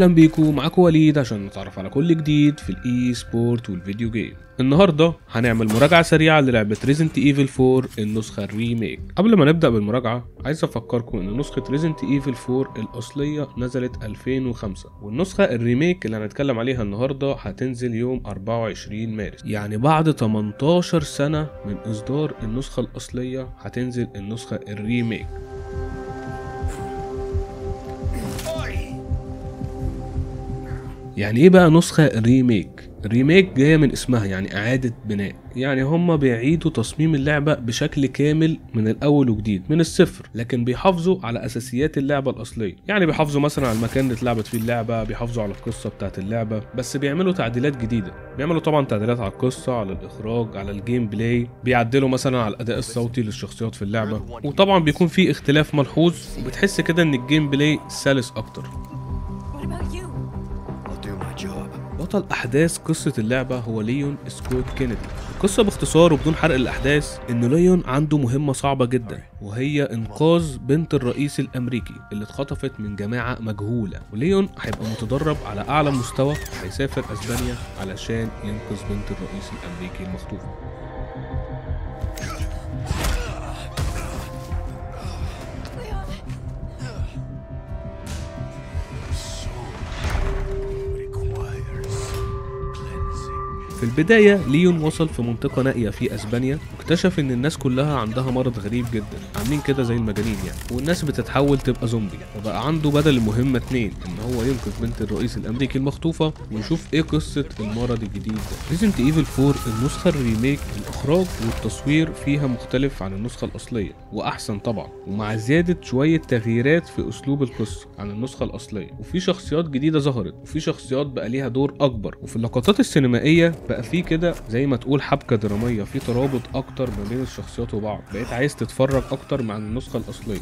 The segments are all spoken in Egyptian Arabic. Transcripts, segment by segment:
اهلا بيكم معاكم وليد عشان نتعرف على كل جديد في الاي سبورت والفيديو جيم النهارده هنعمل مراجعه سريعه للعبه ريزنت ايفل 4 النسخه الريميك قبل ما نبدا بالمراجعه عايز افكركم ان نسخه ريزنت ايفل 4 الاصليه نزلت 2005 والنسخه الريميك اللي هنتكلم عليها النهارده هتنزل يوم 24 مارس يعني بعد 18 سنه من اصدار النسخه الاصليه هتنزل النسخه الريميك يعني ايه بقى نسخة ريميك؟ ريميك جاية من اسمها يعني إعادة بناء يعني هما بيعيدوا تصميم اللعبة بشكل كامل من الأول وجديد من الصفر لكن بيحافظوا على أساسيات اللعبة الأصلية يعني بيحافظوا مثلا على المكان اللي اتلعبت فيه اللعبة بيحافظوا على القصة بتاعت اللعبة بس بيعملوا تعديلات جديدة بيعملوا طبعا تعديلات على القصة على الإخراج على الجيم بلاي بيعدلوا مثلا على الأداء الصوتي للشخصيات في اللعبة وطبعا بيكون في اختلاف ملحوظ وبتحس كده إن الجيم بلاي سلس أكتر What about you? I'll do my job. بطل احداث قصه اللعبه هو ليون سكوت كينيدي القصه باختصار وبدون حرق الاحداث ان ليون عنده مهمه صعبه جدا وهي انقاذ بنت الرئيس الامريكي اللي اتخطفت من جماعه مجهوله وليون هيبقى متدرب على اعلى مستوى هيسافر اسبانيا علشان ينقذ بنت الرئيس الامريكي المخطوفه Requires cleansing. في البداية ليون وصل في منطقة نائية في اسبانيا واكتشف ان الناس كلها عندها مرض غريب جدا عاملين كده زي المجانين يعني والناس بتتحول تبقى زومبي فبقى عنده بدل المهمة اتنين ان هو ينقذ بنت الرئيس الامريكي المخطوفة ويشوف ايه قصة المرض الجديد ده ريزنت ايفل 4 النسخة الريميك الاخراج والتصوير فيها مختلف عن النسخة الاصلية واحسن طبعا ومع زيادة شوية تغييرات في اسلوب القصة عن النسخة الاصلية وفي شخصيات جديدة ظهرت وفي شخصيات بقى ليها دور اكبر وفي اللقطات السينمائية بقى في كده زي ما تقول حبكة درامية في ترابط اكتر ما بين الشخصيات وبعض بقيت عايز تتفرج اكتر مع النسخة الاصلية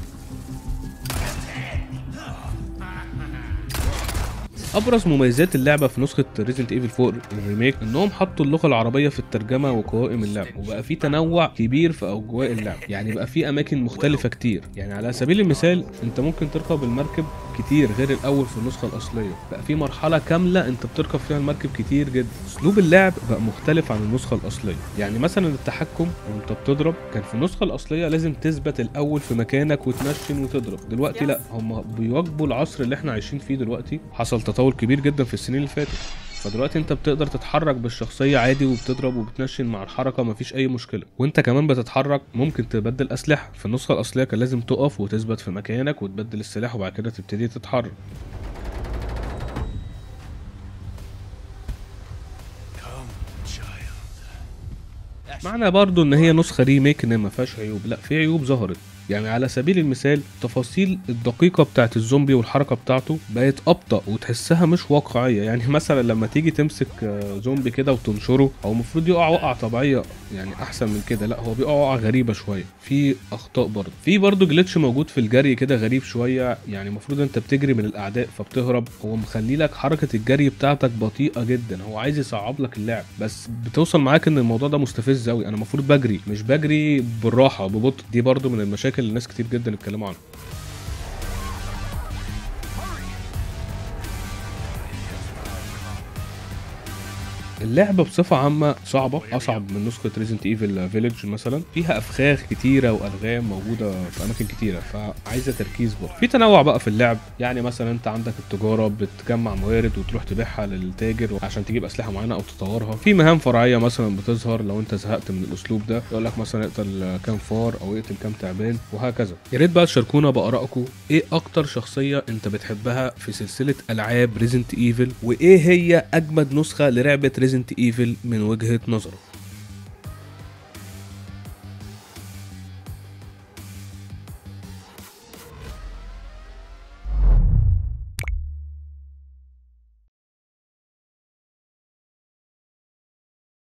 ابرز مميزات اللعبه في نسخه ريزنت ايفل 4 الريميك انهم حطوا اللغه العربيه في الترجمه وقوائم اللعب وبقى في تنوع كبير في اجواء اللعب يعني بقى في اماكن مختلفه كتير يعني على سبيل المثال انت ممكن تركب المركب كتير غير الاول في النسخه الاصليه بقى في مرحله كامله انت بتركب فيها المركب كتير جدا اسلوب اللعب بقى مختلف عن النسخه الاصليه يعني مثلا التحكم وانت بتضرب كان في النسخه الاصليه لازم تثبت الاول في مكانك وتنشن وتضرب دلوقتي لا هم بيواكبوا العصر اللي احنا عايشين فيه دلوقتي حصل تطور كبير جدا في السنين اللي فاتت فدلوقتي انت بتقدر تتحرك بالشخصية عادي وبتضرب وبتنشن مع الحركة مفيش أي مشكلة وانت كمان بتتحرك ممكن تبدل أسلحة في النسخة الأصلية كان لازم تقف وتثبت في مكانك وتبدل السلاح وبعد كده تبتدي تتحرك Come, child. معنى برضو ان هي نسخة ريميك ان ما فيهاش عيوب لا في عيوب ظهرت يعني على سبيل المثال التفاصيل الدقيقة بتاعت الزومبي والحركة بتاعته بقت أبطأ وتحسها مش واقعية يعني مثلا لما تيجي تمسك آه، زومبي كده وتنشره هو المفروض يقع وقعة طبيعية يعني أحسن من كده لا هو بيقع وقعة غريبة شوية في أخطاء برضه في برضه جلitch موجود في الجري كده غريب شوية يعني المفروض أنت بتجري من الأعداء فبتهرب هو مخلي لك حركة الجري بتاعتك بطيئة جدا هو عايز يصعب لك اللعب بس بتوصل معاك ان الموضوع ده مستفز قوي انا المفروض بجري مش بجري بالراحه ببطء دي برضو من المشاكل اللي ناس كتير جدا اتكلموا عنها اللعبة بصفة عامة صعبة أصعب من نسخة ريزنت ايفل فيليج مثلا فيها أفخاخ كتيرة وألغام موجودة في أماكن كتيرة فعايزة تركيز برضه في تنوع بقى في اللعب يعني مثلا أنت عندك التجارة بتجمع موارد وتروح تبيعها للتاجر عشان تجيب أسلحة معينة أو تطورها في مهام فرعية مثلا بتظهر لو أنت زهقت من الأسلوب ده يقول لك مثلا اقتل كام فار أو اقتل كام تعبان وهكذا يا ريت بقى تشاركونا بآرائكم إيه أكتر شخصية أنت بتحبها في سلسلة ألعاب ريزنت ايفل وإيه هي أجمد نسخة للعبة ريزنت ايفل من وجهة نظرك